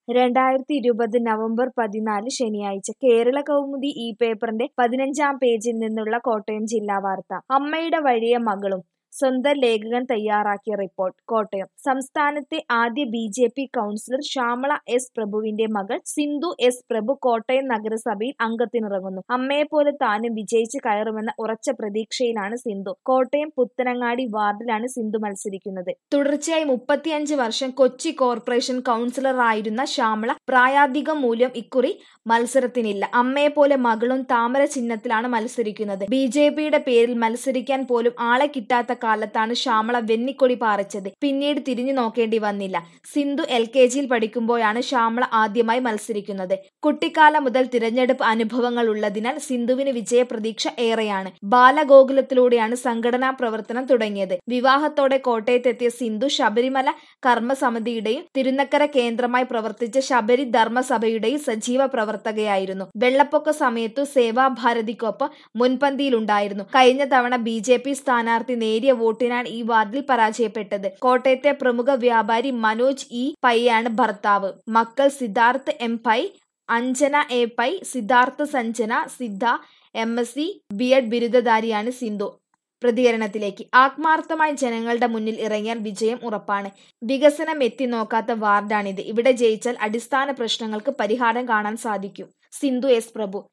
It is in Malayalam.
രണ്ടായിരത്തി ഇരുപത് നവംബർ പതിനാല് ശനിയാഴ്ച കേരള കൗമുദി ഈ പേപ്പറിന്റെ പതിനഞ്ചാം പേജിൽ നിന്നുള്ള കോട്ടയം ജില്ലാ വാർത്ത അമ്മയുടെ വഴിയെ മകളും സ്വന്തം ലേഖകൻ തയ്യാറാക്കിയ റിപ്പോർട്ട് കോട്ടയം സംസ്ഥാനത്തെ ആദ്യ B J P councillor Shyamala S പ്രഭുവിന്റെ മകൾ സിന്ധു എസ് പ്രഭു കോട്ടയം നഗരസഭയിൽ അംഗത്തിനിറങ്ങുന്നു അമ്മയെപ്പോലെ താനും വിജയിച്ച് കയറുമെന്ന ഉറച്ച പ്രതീക്ഷയിലാണ് സിന്ധു കോട്ടയം പുത്തനങ്ങാടി വാർഡിലാണ് സിന്ധു മത്സരിക്കുന്നത് തുടർച്ചയായി മുപ്പത്തിയഞ്ച് വർഷം കൊച്ചി കോർപ്പറേഷൻ കൗൺസിലറായിരുന്ന ശ്യാമള പ്രായാധികം മൂല്യം ഇക്കുറി മത്സരത്തിനില്ല അമ്മയെപ്പോലെ മകളും താമര ചിഹ്നത്തിലാണ് മത്സരിക്കുന്നത് ബി ജെ പിയുടെ പേരിൽ മത്സരിക്കാൻ പോലും ആളെ കിട്ടാത്ത കാലത്താണ് ശ്യാമള വെന്നിക്കൊടി പാറിച്ചത് പിന്നീട് തിരിഞ്ഞു നോക്കേണ്ടി വന്നില്ല സിന്ധു എൽ കെ ജിയിൽ പഠിക്കുമ്പോഴാണ് ശ്യാമള ആദ്യമായി മത്സരിക്കുന്നത് കുട്ടിക്കാലം മുതൽ തിരഞ്ഞെടുപ്പ് അനുഭവങ്ങൾ ഉള്ളതിനാൽ സിന്ധുവിന് വിജയ പ്രതീക്ഷ ഏറെയാണ് ബാലഗോകുലത്തിലൂടെയാണ് സംഘടനാ പ്രവർത്തനം തുടങ്ങിയത് വിവാഹത്തോടെ കോട്ടയത്തെത്തിയ സിന്ധു ശബരിമല കർമ്മസമിതിയുടെയും തിരുനക്കര കേന്ദ്രമായി പ്രവർത്തിച്ച ശബരി ധർമ്മസഭയുടെയും സജീവ പ്രവർത്തകയായിരുന്നു വെള്ളപ്പൊക്ക സമയത്തു സേവാഭാരതിക്കൊപ്പം മുൻപന്തിയിലുണ്ടായിരുന്നു കഴിഞ്ഞ തവണ ബി ജെ പി സ്ഥാനാർത്ഥി നേരിയ വോട്ടിനാണ് ഈ വാർഡിൽ പരാജയപ്പെട്ടത് കോട്ടയത്തെ പ്രമുഖ വ്യാപാരി മനോജ് ഇ പൈയാണ് ഭർത്താവ് മക്കൾ Siddharth M Pai Anjana A Pai Siddhartha Sanjana Siddha M S C B Ed ബിരുദധാരിയാണ് സിന്ധു പ്രതികരണത്തിലേക്ക് ആത്മാർത്ഥമായി ജനങ്ങളുടെ മുന്നിൽ ഇറങ്ങിയാൽ വിജയം ഉറപ്പാണ് വികസനം എത്തി നോക്കാത്ത വാർഡാണിത് ഇവിടെ ജയിച്ചാൽ അടിസ്ഥാന പ്രശ്നങ്ങൾക്ക് പരിഹാരം കാണാൻ സാധിക്കും സിന്ധു എസ് പ്രഭു